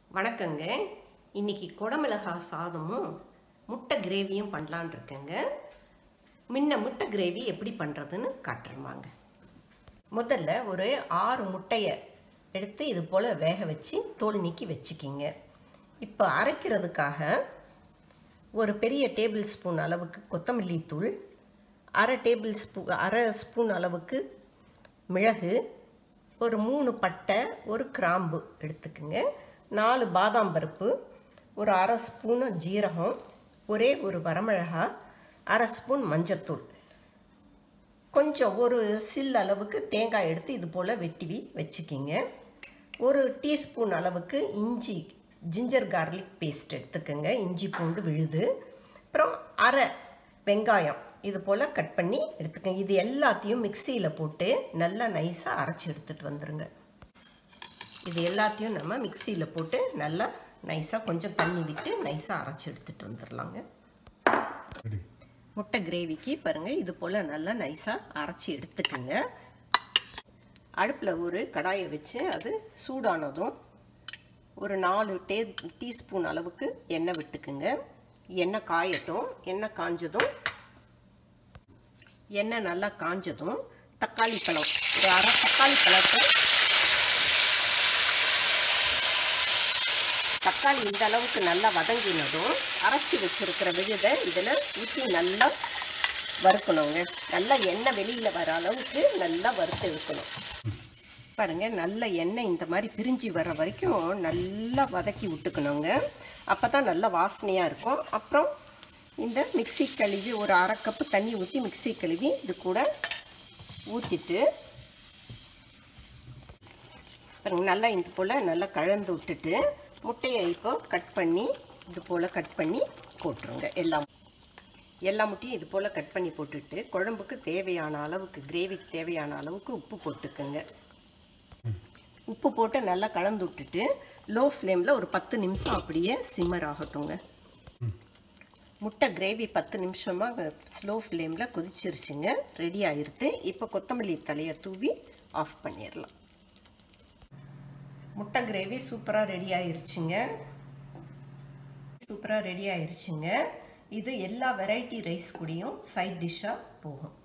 வணக்கங்க இன்னைக்கு குடமிளகா சாதமும் முட்டை கிரேவியும் பண்ணலான் இருக்கேங்க முன்ன முட்டை கிரேவி எப்படி பண்ணுறதுன்னு காட்டுறேன் முதல்ல ஒரு ஆறு முட்டையை எடுத்து இது போல் வேக வச்சு தோல் நீக்கி வச்சுக்கிங்க இப்போ அரைக்கிறதுக்காக ஒரு பெரிய டேபிள் ஸ்பூன் அளவுக்கு கொத்தமல்லி தூள் அரை டேபிள் ஸ்பூ அரை ஸ்பூன் அளவுக்கு மிளகு ஒரு மூணு பட்டை ஒரு கிராம்பு எடுத்துக்குங்க நாலு பாதாம் பருப்பு ஒரு அரை ஸ்பூனு ஜீரகம் ஒரே ஒரு வரமிளகா அரை ஸ்பூன் மஞ்சத்தூள் கொஞ்சம் ஒரு சில் அளவுக்கு தேங்காய் எடுத்து இது போல் வெட்டி வச்சுக்கிங்க ஒரு டீஸ்பூன் அளவுக்கு இஞ்சி ஜிஞ்சர் கார்லிக் பேஸ்ட் எடுத்துக்கோங்க இஞ்சி பூண்டு விழுது அப்புறம் அரை வெங்காயம் இது போல் கட் பண்ணி எடுத்துக்கோங்க இது எல்லாத்தையும் மிக்சியில் போட்டு நல்லா நைஸாக அரைச்சி எடுத்துகிட்டு வந்துடுங்க இது எல்லாத்தையும் நம்ம மிக்சியில் போட்டு நல்லா நைஸாக கொஞ்சம் தண்ணி விட்டு நைஸாக அரைச்சி எடுத்துகிட்டு வந்துடலாங்க முட்டை கிரேவிக்கு பாருங்கள் இது போல் நல்லா நைஸாக அரைச்சி எடுத்துக்கோங்க அடுப்பில் ஒரு கடாயை வச்சு அது சூடானதும் ஒரு நாலு டே டீஸ்பூன் அளவுக்கு எண்ணெய் விட்டுக்குங்க எண்ணெய் காயட்டும் எண்ணெய் காஞ்சதும் எண்ணெய் நல்லா காஞ்சதும் தக்காளி பழம் ஒரு அரை தக்காளி பழத்தை தக்காளி இந்த அளவுக்கு நல்லா வதங்கினதும் அரைச்சி வச்சுருக்கிற விழுதை இதில் ஊற்றி நல்லா வறுக்கணுங்க நல்லா எண்ணெய் வெளியில் வர அளவுக்கு நல்லா வறுத்து எடுக்கணும் பாருங்கள் நல்ல எண்ணெய் இந்த மாதிரி பிரிஞ்சு வர வரைக்கும் நல்லா வதக்கி விட்டுக்கணுங்க அப்போ தான் நல்லா வாசனையாக இருக்கும் அப்புறம் இந்த மிக்சி கழுவி ஒரு அரை கப்பு தண்ணி ஊற்றி மிக்சி கழுவி இது கூட ஊற்றிட்டு பாருங்க நல்லா இது போல் நல்லா கலந்து விட்டுட்டு முட்டையை இப்போ கட் பண்ணி இது போல் கட் பண்ணி போட்டுருங்க எல்லாம் எல்லா முட்டையும் இது போல் கட் பண்ணி போட்டுட்டு குழம்புக்கு தேவையான அளவுக்கு கிரேவிக்கு தேவையான அளவுக்கு உப்பு போட்டுக்கோங்க உப்பு போட்டு நல்லா கலந்து விட்டுட்டு லோ ஃப்ளேமில் ஒரு பத்து நிமிஷம் அப்படியே சிம்மர் ஆகட்டுங்க முட்டை கிரேவி பத்து நிமிஷமாக ஸ்லோ ஃப்ளேமில் கொதிச்சிருச்சுங்க ரெடி ஆகிருது இப்போ கொத்தமல்லி தலையை தூவி ஆஃப் பண்ணிடலாம் முட்டை கிரேவி சூப்பராக ரெடி ஆயிருச்சுங்க சூப்பராக ரெடி ஆயிருச்சுங்க இது எல்லா வெரைட்டி ரைஸ் கூடயும் சைட் டிஷ்ஷாக போகும்